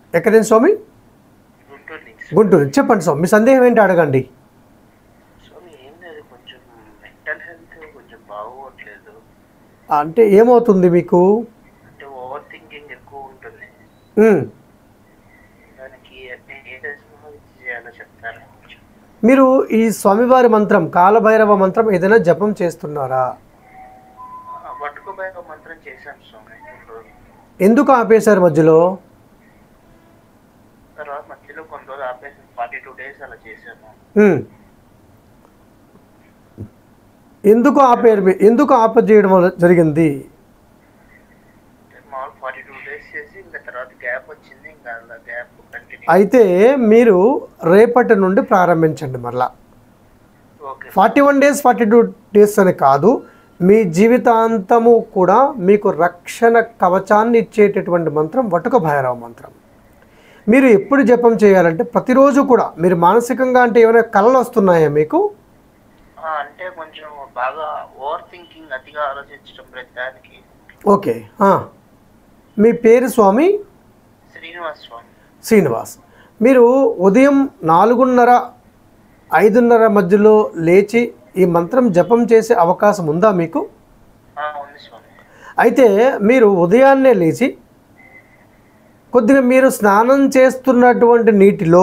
ఎక్కడేం స్వామి గుంటూరు నుంచి గుంటూరు చెప్పండి స్వామి మీ సందేహం ఏంటి అడగండి స్వామి ఏం లేదు కొంచెం మెంటల్ హెల్త్ కొంచెం బాగోట్లేదు అంటే ఏమవుతుంది మీకు అంటే ఓవర్ థింకింగ్ ఎక్కువ ఉంటుంది ఉమ్. దానికి అంటే ఏ దశలో చేయాలో చెప్తారా కొంచెం మీరు ఈ స్వామివారి మంత్రం కాలభైరవ మంత్రం ఏదైనా జపం చేస్తున్నారా ఆ, పట్టుకోబోయే ఒక మంత్రం చేశాను స్వామి కొన్ని రోజులు ఎందుకు ఆపేశారు మధ్యలో తర్వాత మధ్యలో కొన్ని రోజులు ఆపేసి ఫార్టీ టూ డేస్ అలా చేశాను ఉమ్. ఎందుకు ఆపేరు మీ- ఎందుకు ఆపజేయడం వల్ల జరిగింది మామూలు ఫార్టీ టూ డేస్ చేసి ఇంకా తర్వాత గ్యాప్ వచ్చింది ఇంకా అలా గ్యాప్ కంటిన్యూ అయితే మీరు రేపటి నుండి ప్రారంభించండి మరలా okay forty one days forty two days అని కాదు మీ జీవితాంతము కూడా మీకు రక్షణ కవచాన్ని ఇచ్చేటటువంటి మంత్రం వటుక భైరవ మంత్రం మీరు ఎప్పుడు జపం చేయాలంటే ప్రతిరోజు కూడా మీరు మానసికంగా అంటే ఏమైనా కళలు వస్తున్నాయా మీకు ఆ, అంటే కొంచెం బాగా ఓవర్ థింకింగ్ అతిగా ఆలోచించడం ప్రతి దానికి ఓకే ఆ. మీ పేరు స్వామి శ్రీనివాస్ స్వామి శ్రీనివాస్ మీరు ఉదయం నాలుగున్నర ఐదున్నర మధ్యలో లేచి ఈ మంత్రం జపం చేసే అవకాశం ఉందా మీకు ఆ, ఉంది స్వామి అయితే మీరు ఉదయాన్నే లేచి కొద్దిగా మీరు స్నానం చేస్తున్నటువంటి నీటిలో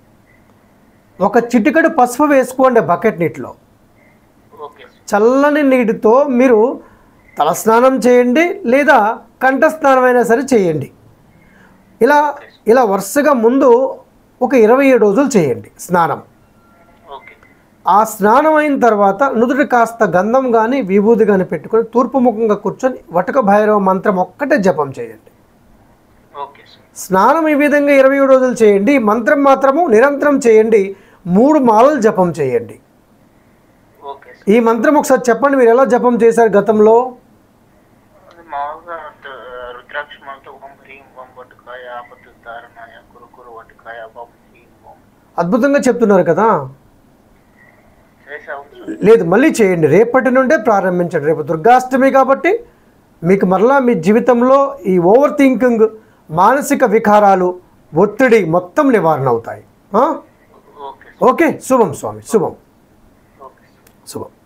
ఒక చిటికెడు పసుపు వేసుకోండి బకెట్ నీటిలో ఓకే స్వామి. చల్లని నీటితో మీరు తలస్నానం చేయండి లేదా కంఠ స్నానం అయినా సరే చేయండి ఇలా ఇలా వరుసగా ముందు ఒక ఇరవై ఏడు రోజులు చేయండి స్నానం ఓకే ఆ స్నానం అయిన తర్వాత నుదుటి కాస్త గంధం కానీ విభూది కానీ పెట్టుకొని తూర్పు ముఖంగా కూర్చొని వటక భైరవ మంత్రం ఒక్కటే జపం చేయండి ఓకే స్వామి. స్నానం ఈ విధంగా ఇరవై ఏడు రోజులు చేయండి మంత్రం మాత్రము నిరంతరం చేయండి మూడు మాలలు జపం చేయండి ఓకే స్వామి. ఈ మంత్రం ఒకసారి చెప్పండి మీరు ఎలా జపం చేశారు గతంలో అది మామూలుగా ద- రుద్రాక్ష మాలతో ఓం హ్రీం ఓం వటుకాయ ఆపత్తు తారణాయ కురుకురు వటుకాయ ఓం హ్రీం ఓం అద్భుతంగా చెప్తున్నారు కదా చేసి అవును స్వామి. లేదు మళ్ళీ చేయండి రేపటి నుండే ప్రారంభించండి రేపు దుర్గాష్టమి కాబట్టి మీకు మరలా మీ జీవితంలో ఈ ఓవర్ థింకింగ్ మానసిక వికారాలు ఒత్తిడి మొత్తం నివారణ అవుతాయి ఆ? ఓకే ఓకే శుభం స్వామి శుభం ఓకే స్వామి. శుభం